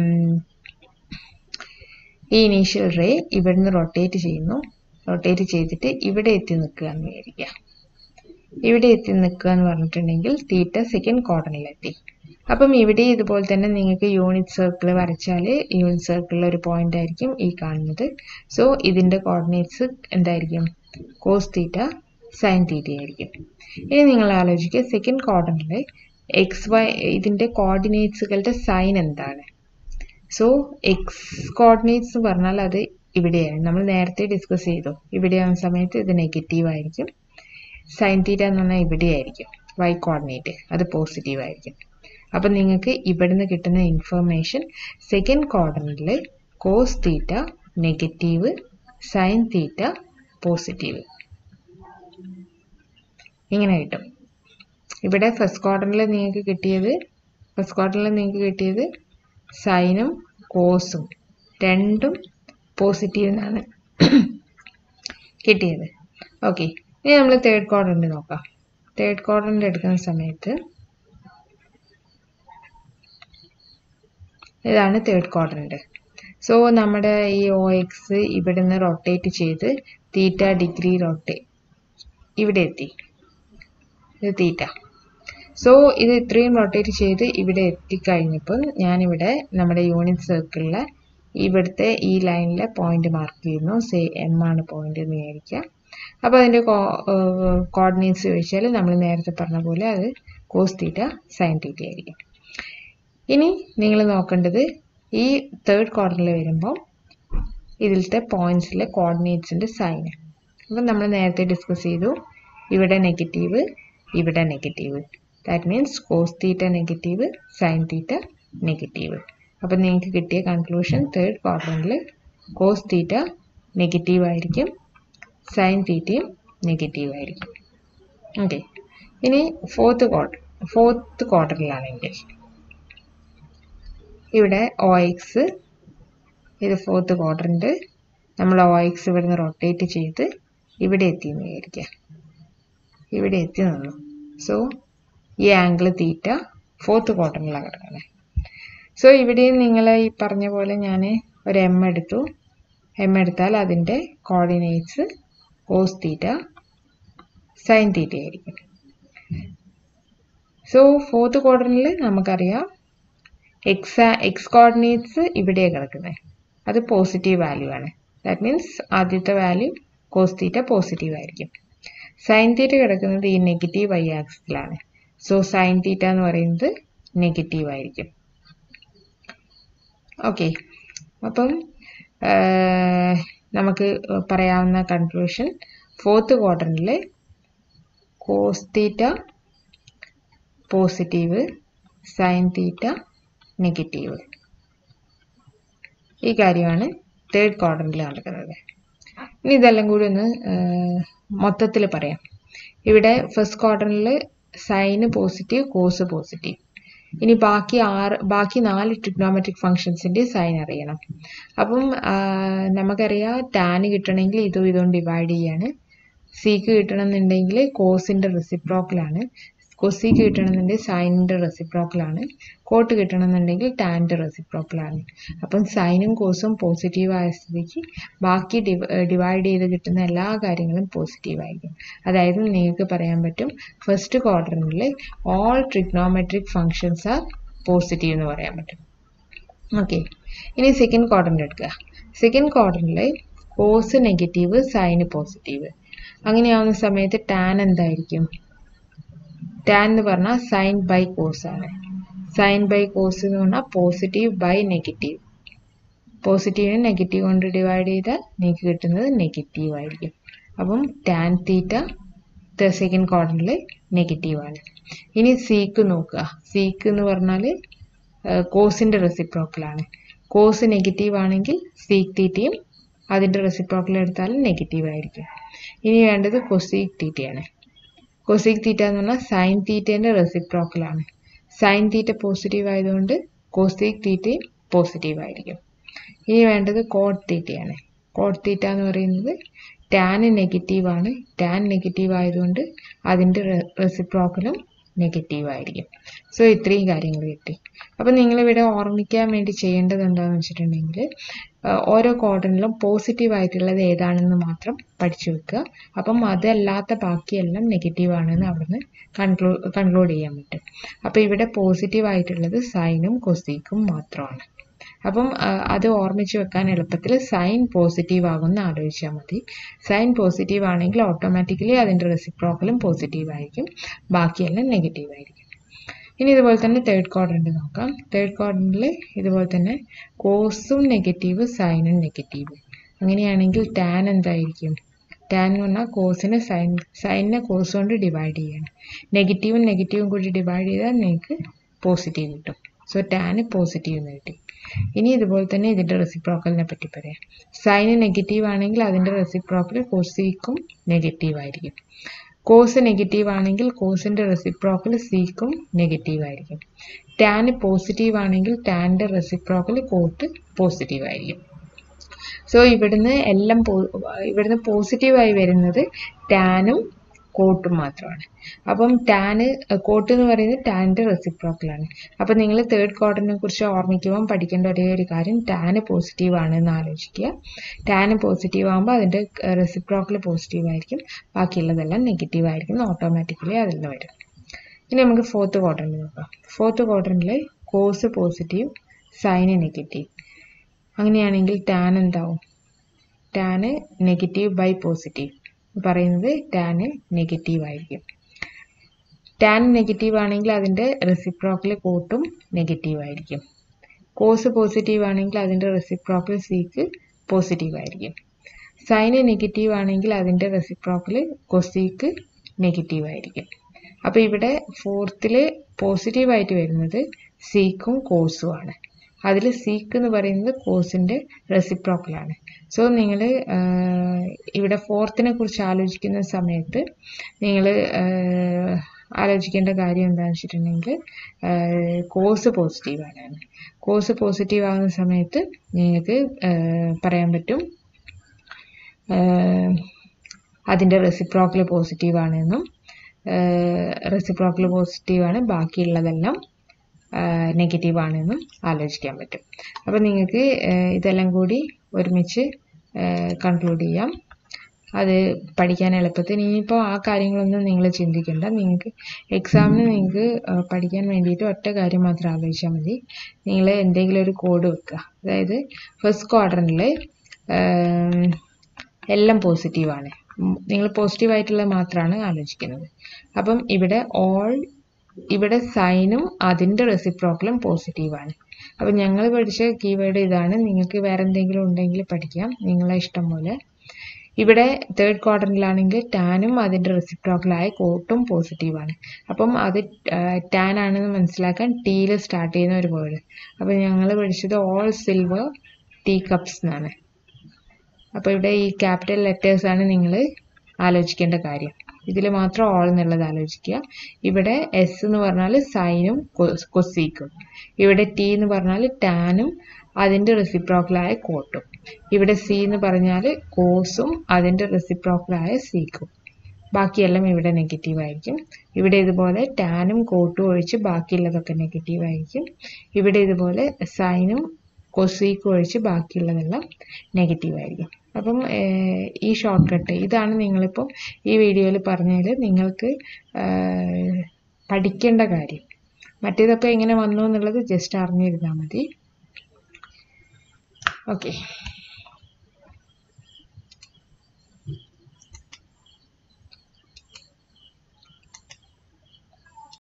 [SPEAKER 1] ഈ ഇനീഷ്യൽ റേ ഇവിടുന്ന് റൊട്ടേറ്റ് ചെയ്യുന്നു റൊട്ടേറ്റ് ചെയ്തിട്ട് ഇവിടെ എത്തി നിൽക്കുക എന്ന് വിചാരിക്കുക ഇവിടെ എത്തി നിൽക്കുക എന്ന് പറഞ്ഞിട്ടുണ്ടെങ്കിൽ തീറ്റ സെക്കൻഡ് ക്വാർട്ടറിലെത്തി അപ്പം ഇവിടെ ഇതുപോലെ തന്നെ നിങ്ങൾക്ക് യൂണിറ്റ് സർക്കിൾ വരച്ചാൽ യൂണിറ്റ് സർക്കിളിൽ ഒരു പോയിന്റ് ആയിരിക്കും ഈ കാണുന്നത് സോ ഇതിൻ്റെ കോർഡിനേറ്റ്സ് എന്തായിരിക്കും കോസ് തീറ്റ സൈൻ തീറ്റ ആയിരിക്കും ഇനി നിങ്ങൾ ആലോചിക്കുക സെക്കൻഡ് ക്വാർട്ടറിൽ എക്സ് വൈ ഇതിൻ്റെ കോർഡിനേറ്റ്സുകളുടെ സൈൻ എന്താണ് സോ എക്സ് കോർഡിനേറ്റ്സ് എന്ന് പറഞ്ഞാൽ അത് ഇവിടെയാണ് നമ്മൾ നേരത്തെ ഡിസ്കസ് ചെയ്തു ഇവിടെയാവുന്ന സമയത്ത് ഇത് നെഗറ്റീവ് ആയിരിക്കും സൈൻ തീറ്റ എന്ന് പറഞ്ഞാൽ ഇവിടെയായിരിക്കും വൈ കോർഡിനേറ്റ് അത് പോസിറ്റീവ് ആയിരിക്കും അപ്പം നിങ്ങൾക്ക് ഇവിടുന്ന് കിട്ടുന്ന ഇൻഫർമേഷൻ സെക്കൻഡ് ക്വാർട്ടറിൽ cos theta negative sine theta positive ഇങ്ങനെ കിട്ടും ഇവിടെ ഫസ്റ്റ് ക്വാർട്ടറിൽ നിങ്ങൾക്ക് കിട്ടിയത് ഫസ്റ്റ് ക്വാർട്ടറിൽ നിങ്ങൾക്ക് കിട്ടിയത് സൈനും കോസും രണ്ടും പോസിറ്റീവ് എന്നാണ് കിട്ടിയത് ഓക്കെ ഇനി നമ്മൾ തേർഡ് ക്വാർട്ടറിൻ്റെ നോക്കാം തേർഡ് ക്വാർട്ടറിൻ്റെ എടുക്കുന്ന സമയത്ത് ഇതാണ് തേർഡ് ക്വാർട്ടറിൻ്റെ സോ നമ്മുടെ ഈ ഒ എക്സ് ഇവിടുന്ന് റൊട്ടേറ്റ് ചെയ്ത് തീറ്റ ഡിഗ്രി റൊട്ടേ ഇവിടെ എത്തി ഇത് തീറ്റ സോ ഇത് ഇത്രയും റൊട്ടേറ്റ് ചെയ്ത് ഇവിടെ എത്തിക്കഴിഞ്ഞപ്പോൾ ഞാനിവിടെ നമ്മുടെ യൂണിറ്റ് സർക്കിളിലെ ഇവിടുത്തെ ഈ ലൈനിലെ പോയിന്റ് മാർക്ക് ചെയ്യുന്നു സേ എം ആണ് പോയിന്റ് എന്ന് വിചാരിക്കുക അപ്പോൾ അതിൻ്റെ കോർഡിനേറ്റ്സ് ചോദിച്ചാൽ നമ്മൾ നേരത്തെ പറഞ്ഞ പോലെ അത് കോസ് തീറ്റ സൈൻ തീറ്റ ആയിരിക്കും ഇനി നിങ്ങൾ നോക്കേണ്ടത് ഈ തേർഡ് ക്വാർട്ടറിൽ വരുമ്പോൾ ഇതിലത്തെ പോയിന്റ്സിലെ കോർഡിനേറ്റ്സിൻ്റെ സൈൻ അപ്പം നമ്മൾ നേരത്തെ ഡിസ്കസ് ചെയ്തു ഇവിടെ നെഗറ്റീവ് ഇവിടെ negative that means cos theta negative sine theta negative അപ്പം നിങ്ങൾക്ക് കിട്ടിയ കൺക്ലൂഷൻ തേർഡ് ക്വാർട്ടറിൽ കോസ് തീറ്റ നെഗറ്റീവ് ആയിരിക്കും സൈൻ തീറ്റയും നെഗറ്റീവ് ആയിരിക്കും ഓക്കെ ഇനി ഫോർത്ത് ക്വാർട്ടർ ഫോർത്ത് ക്വാർട്ടറിലാണെങ്കിൽ ഇവിടെ ഒ എക്സ് ഇത് ഫോർത്ത് ക്വാർട്ടറിൻ്റെ നമ്മൾ ഒ എക്സ് ഇവിടുന്ന് റൊട്ടേറ്റ് ചെയ്ത് ഇവിടെ എത്തി എന്ന് വിചാരിക്കുക ഇവിടെ എത്തി നിന്നു സോ ഈ ആംഗിൾ തീറ്റ ഫോർത്ത് ക്വാർട്ടറിലാണ് കിടക്കുന്നത് സോ ഇവിടെയും നിങ്ങൾ ഈ പറഞ്ഞ പോലെ ഞാൻ ഒരു എം എടുത്തു എം എടുത്താൽ അതിൻ്റെ coordinates cos theta sine theta ആയിരിക്കും സോ ഫോർത്ത് ക്വാർട്ടറിൽ നമുക്കറിയാം എക്സ് എക്സ് കോർഡിനേറ്റ്സ് ഇവിടെയാണ് കിടക്കുന്നത് അത് പോസിറ്റീവ് വാല്യൂ ആണ് ദാറ്റ് മീൻസ് ആദ്യത്തെ വാല്യൂ കോസ് തീറ്റ പോസിറ്റീവ് ആയിരിക്കും സൈൻ തീറ്റ കിടക്കുന്നത് ഈ നെഗറ്റീവ് വൈ ആക്സിലാണ് സോ സൈൻ തീറ്റ എന്ന് പറയുന്നത് നെഗറ്റീവ് ആയിരിക്കും ഓക്കെ അപ്പം നമുക്ക് പറയാവുന്ന കൺക്ലൂഷൻ ഫോർത്ത് ക്വാർട്ടറിൽ cos theta positive sine theta negative ഈ കാര്യമാണ് തേർഡ് ക്വാർട്ടറിൽ നടക്കുന്നത് ഇനി ഇതെല്ലാം കൂടി ഒന്ന് മൊത്തത്തിൽ പറയാം ഇവിടെ ഫസ്റ്റ് ക്വാർട്ടറിൽ സൈന് പോസിറ്റീവ് കോസ് പോസിറ്റീവ് ഇനി ബാക്കി ആറ് ബാക്കി നാല് ട്രിഗ്നോമെട്രിക് ഫംഗ്ഷൻസിൻ്റെ സൈൻ അറിയണം അപ്പം നമുക്കറിയാം ടാന് കിട്ടണമെങ്കിൽ ഇതും ഇതും ഡിവൈഡ് ചെയ്യാണ് സിക്ക് കിട്ടണമെന്നുണ്ടെങ്കിൽ കോസിൻ്റെ റെസിപ്രോക്കലാണ് കൊസീക്ക് കിട്ടണമെന്നുണ്ടെങ്കിൽ സൈനിൻ്റെ റെസിപ്രോക്കലാണ് കോട്ട് കിട്ടണമെന്നുണ്ടെങ്കിൽ ടാൻ്റെ റെസിപ്രോക്കലാണ് അപ്പം സൈനും കോസും പോസിറ്റീവ് ആയ സ്ഥിതിക്ക് ബാക്കി ഡിവൈഡ് ചെയ്ത് കിട്ടുന്ന എല്ലാ കാര്യങ്ങളും പോസിറ്റീവ് ആയിരിക്കും അതായത് നിങ്ങൾക്ക് പറയാൻ പറ്റും ഫസ്റ്റ് ക്വാർട്ടറിൽ all trigonometric functions are positive എന്ന് പറയാൻ പറ്റും ഓക്കെ ഇനി സെക്കൻഡ് ക്വാർട്ടറിൻ്റെ എടുക്കുക സെക്കൻഡ് ക്വാർട്ടറിൽ കോസ് നെഗറ്റീവ് സൈന് പോസിറ്റീവ് അങ്ങനെയാവുന്ന സമയത്ത് ടാൻ എന്തായിരിക്കും ടാൻ എന്ന് പറഞ്ഞാൽ സൈൻ ബൈ കോസ് ആണ് സൈൻ ബൈ കോസ് എന്ന് പറഞ്ഞാൽ പോസിറ്റീവ് ബൈ നെഗറ്റീവ് പോസിറ്റീവിനെ നെഗറ്റീവ് കൊണ്ട് ഡിവൈഡ് ചെയ്താൽ നിങ്ങൾക്ക് കിട്ടുന്നത് നെഗറ്റീവ് ആയിരിക്കും അപ്പം ടാൻ തീറ്റ സെക്കൻഡ് ക്വാർട്ടറിൽ നെഗറ്റീവ് ആണ് ഇനി സീക്ക് നോക്കുക സീക്ക് എന്ന് പറഞ്ഞാൽ കോസിൻ്റെ റെസിപ്രോക്കലാണ് കോസ് നെഗറ്റീവ് ആണെങ്കിൽ സീക്ക് തീറ്റയും അതിൻ്റെ റെസിപ്രോക്കൽ എടുത്താലും നെഗറ്റീവ് ആയിരിക്കും ഇനി വേണ്ടത് കൊസീക് തീറ്റയാണ് കൊസീക് തീറ്റ എന്ന് പറഞ്ഞാൽ സൈൻ തീറ്റേൻ്റെ റെസിപ്രോക്കലാണ് സൈൻ തീറ്റ പോസിറ്റീവ് ആയതുകൊണ്ട് കോസീക് തീറ്റയും പോസിറ്റീവ് ആയിരിക്കും ഇനി വേണ്ടത് കോട്ട് തീറ്റയാണ് കോട്ട് തീറ്റ എന്ന് പറയുന്നത് ടാൻ നെഗറ്റീവ് ആണ് ടാൻ നെഗറ്റീവ് ആയതുകൊണ്ട് അതിൻ്റെ റെസിപ്രോക്കലും നെഗറ്റീവ് ആയിരിക്കും സോ ഇത്രയും കാര്യങ്ങൾ കിട്ടി അപ്പം നിങ്ങളിവിടെ ഓർമ്മിക്കാൻ വേണ്ടി ചെയ്യേണ്ടത് എന്താണെന്ന് വെച്ചിട്ടുണ്ടെങ്കിൽ ഓരോ ക്വാർട്ടറിലും പോസിറ്റീവ് ആയിട്ടുള്ളത് ഏതാണെന്ന് മാത്രം പഠിച്ചു വെക്കുക അപ്പം അതല്ലാത്ത ബാക്കിയെല്ലാം നെഗറ്റീവ് ആണെന്ന് അവിടുന്ന് കൺക്ലൂ കൺക്ലൂഡ് ചെയ്യാൻ പറ്റും അപ്പോൾ ഇവിടെ പോസിറ്റീവ് ആയിട്ടുള്ളത് സൈനും കൊസീക്കും മാത്രമാണ് അപ്പം അത് ഓർമ്മിച്ച് വെക്കാൻ എളുപ്പത്തിൽ സൈൻ പോസിറ്റീവ് ആകുമെന്ന് ആലോചിച്ചാൽ മതി സൈൻ പോസിറ്റീവ് ആണെങ്കിൽ ഓട്ടോമാറ്റിക്കലി അതിൻ്റെ റെസിപ്രോക്കലും പോസിറ്റീവ് ആയിരിക്കും ബാക്കിയെല്ലാം നെഗറ്റീവ് ആയിരിക്കും ഇനി ഇതുപോലെ തന്നെ തേർഡ് ക്വാഡ്രൻ്റ് നോക്കാം തേർഡ് ക്വാഡ്രൻറ്റിൽ ഇതുപോലെ തന്നെ കോസും നെഗറ്റീവ് സൈനും നെഗറ്റീവ് അങ്ങനെയാണെങ്കിൽ ടാൻ എന്തായിരിക്കും ടാൻ എന്ന് പറഞ്ഞാൽ കോസിനെ സൈൻ സൈനിനെ കോസ് കൊണ്ട് ഡിവൈഡ് ചെയ്യണം നെഗറ്റീവും നെഗറ്റീവും കൂടി ഡിവൈഡ് ചെയ്താൽ നിങ്ങൾക്ക് പോസിറ്റീവ് കിട്ടും സോ ടാന് പോസിറ്റീവ് എന്ന് കിട്ടി ഇനി ഇതുപോലെ തന്നെ ഇതിൻ്റെ റെസിപ്രോക്കലിനെ പറ്റി പറയാം സൈന് നെഗറ്റീവ് ആണെങ്കിൽ അതിൻ്റെ റെസിപ്രോക്കൽ കോസീക്കും നെഗറ്റീവ് ആയിരിക്കും കോസ് നെഗറ്റീവ് ആണെങ്കിൽ കോസിൻ്റെ റെസിപ്രോക്കൽ സീക്കും നെഗറ്റീവ് ആയിരിക്കും ടാന് പോസിറ്റീവ് ആണെങ്കിൽ ടാൻ്റെ റെസിപ്രോക്കൽ കോട്ട് പോസിറ്റീവ് ആയിരിക്കും സോ ഇവിടുന്ന് എല്ലാം ഇവിടുന്ന് പോസിറ്റീവായി വരുന്നത് ടാനും കോട്ടും മാത്രമാണ് അപ്പം ടാന് കോട്ട് എന്ന് പറയുന്നത് ടാൻ്റെ റെസിപ്രോക്കലാണ് അപ്പം നിങ്ങൾ തേർഡ് ക്വാർട്ടറിനെ കുറിച്ച് ഓർമ്മിക്കുമ്പോൾ പഠിക്കേണ്ട ഒരേ ഒരു കാര്യം ടാന് പോസിറ്റീവ് ആണ് എന്ന് ആലോചിക്കുക ടാന് പോസിറ്റീവ് ആകുമ്പോൾ അതിൻ്റെ റെസിപ്രോക്കൽ പോസിറ്റീവ് ആയിരിക്കും ബാക്കിയുള്ളതെല്ലാം നെഗറ്റീവ് ആയിരിക്കും ഓട്ടോമാറ്റിക്കലി അതിൽ നിന്ന് വരും ഇനി നമുക്ക് ഫോർത്ത് ക്വാർട്ടറിൽ നോക്കാം ഫോർത്ത് ക്വാർട്ടറിൽ കോസ് പോസിറ്റീവ് സൈന് നെഗറ്റീവ് അങ്ങനെയാണെങ്കിൽ ടാൻ എന്താവും ടാന് നെഗറ്റീവ് ബൈ പോസിറ്റീവ് പറയുന്നത് ടാന് നെഗറ്റീവ് ആയിരിക്കും ടാൻ നെഗറ്റീവ് ആണെങ്കിൽ അതിൻ്റെ റെസിപ്രോക്കൽ കോട്ടും നെഗറ്റീവ് ആയിരിക്കും കോസ് പോസിറ്റീവ് ആണെങ്കിൽ അതിൻ്റെ റെസിപ്രോക്കൽ സീക്ക് പോസിറ്റീവ് ആയിരിക്കും സൈന് നെഗറ്റീവ് ആണെങ്കിൽ അതിൻ്റെ റെസിപ്രോക്കൽ കൊസീക്ക് നെഗറ്റീവ് ആയിരിക്കും അപ്പോൾ ഇവിടെ ഫോർത്തിൽ പോസിറ്റീവായിട്ട് വരുന്നത് സീക്കും കോസും ആണ് അതിൽ സീക്ക് എന്ന് പറയുന്നത് കോസിൻ്റെ റെസിപ്രോക്കലാണ് സോ നിങ്ങൾ ഇവിടെ ഫോർത്തിനെ കുറിച്ച് ആലോചിക്കുന്ന സമയത്ത് നിങ്ങൾ ആലോചിക്കേണ്ട കാര്യം എന്താണെന്ന് വെച്ചിട്ടുണ്ടെങ്കിൽ കോസ് പോസിറ്റീവാണ് കോസ് പോസിറ്റീവ് ആകുന്ന സമയത്ത് നിങ്ങൾക്ക് പറയാൻ പറ്റും അതിൻ്റെ റെസിപ്രോക്കൽ പോസിറ്റീവ് ആണെന്നും റെസിപ്രോക്കൽ പോസിറ്റീവാണ് ബാക്കിയുള്ളതെല്ലാം നെഗറ്റീവ് ആണെന്നും ആലോചിക്കാൻ പറ്റും അപ്പോൾ നിങ്ങൾക്ക് ഇതെല്ലാം കൂടി ഒരുമിച്ച് കൺക്ലൂഡ് ചെയ്യാം അത് പഠിക്കാൻ എളുപ്പത്തിൽ ഇനിയിപ്പോൾ ആ കാര്യങ്ങളൊന്നും നിങ്ങൾ ചിന്തിക്കേണ്ട നിങ്ങൾക്ക് എക്സാമിന് നിങ്ങൾക്ക് പഠിക്കാൻ വേണ്ടിയിട്ട് ഒറ്റ കാര്യം മാത്രം ആലോചിച്ചാൽ മതി നിങ്ങൾ എന്തെങ്കിലും ഒരു കോഡ് വെക്കുക അതായത് ഫസ്റ്റ് ക്വാർട്ടറിൽ എല്ലാം പോസിറ്റീവാണ് നിങ്ങൾ പോസിറ്റീവായിട്ടുള്ളത് മാത്രമാണ് ആലോചിക്കുന്നത് അപ്പം ഇവിടെ ഓൾ ഇവിടെ സൈനും അതിൻ്റെ റെസിപ്രോക്കലും പോസിറ്റീവാണ് അപ്പം ഞങ്ങൾ പഠിച്ച കീവേഡ് ഇതാണ് നിങ്ങൾക്ക് വേറെ എന്തെങ്കിലും ഉണ്ടെങ്കിൽ പഠിക്കാം നിങ്ങളെ ഇഷ്ടം പോലെ ഇവിടെ തേർഡ് ക്വാർട്ടറിലാണെങ്കിൽ ടാനും അതിൻ്റെ റെസിപ്രോക്കലായ കോട്ടും പോസിറ്റീവാണ് അപ്പം അത് ടാൻ ആണെന്ന് മനസ്സിലാക്കാൻ ടീയിൽ സ്റ്റാർട്ട് ചെയ്യുന്ന ഒരു വേർഡ് അപ്പം ഞങ്ങൾ പഠിച്ചത് ഓൾ സിൽവർ ടീ കപ്സ് എന്നാണ് അപ്പോൾ ഇവിടെ ഈ ക്യാപിറ്റൽ ലെറ്റേഴ്സാണ് നിങ്ങൾ ആലോചിക്കേണ്ട കാര്യം ഇതിൽ മാത്രം ഓൾ എന്നുള്ളത് ആലോചിക്കുക ഇവിടെ എസ് എന്ന് പറഞ്ഞാൽ സൈനും കൊസീക്കും ഇവിടെ ടി എന്ന് പറഞ്ഞാൽ ടാനും അതിൻ്റെ റെസിപ്രോക്കലായ കോട്ടും ഇവിടെ സി എന്ന് പറഞ്ഞാൽ കോസും അതിൻ്റെ റെസിപ്രോക്കലായ സീക്കും ബാക്കിയെല്ലാം ഇവിടെ നെഗറ്റീവ് ആയിരിക്കും ഇവിടെ ഇതുപോലെ ടാനും കോട്ടും ഒഴിച്ച് ബാക്കിയുള്ളതൊക്കെ നെഗറ്റീവ് ആയിരിക്കും ഇവിടെ ഇതുപോലെ സൈനും കൊസീക്കും ഒഴിച്ച് ബാക്കിയുള്ളതെല്ലാം നെഗറ്റീവ് ആയിരിക്കും അപ്പം ഏഹ്, ഈ ഷോർട്ട് കട്ട് ഇതാണ് നിങ്ങളിപ്പം ഈ വീഡിയോയിൽ പറഞ്ഞതിൽ നിങ്ങൾക്ക് ഏഹ്, പഠിക്കേണ്ട കാര്യം മറ്റേതൊക്കെ എങ്ങനെ വന്നു എന്നുള്ളത് ജസ്റ്റ് അറിഞ്ഞിരുന്നാൽ മതി ഓക്കെ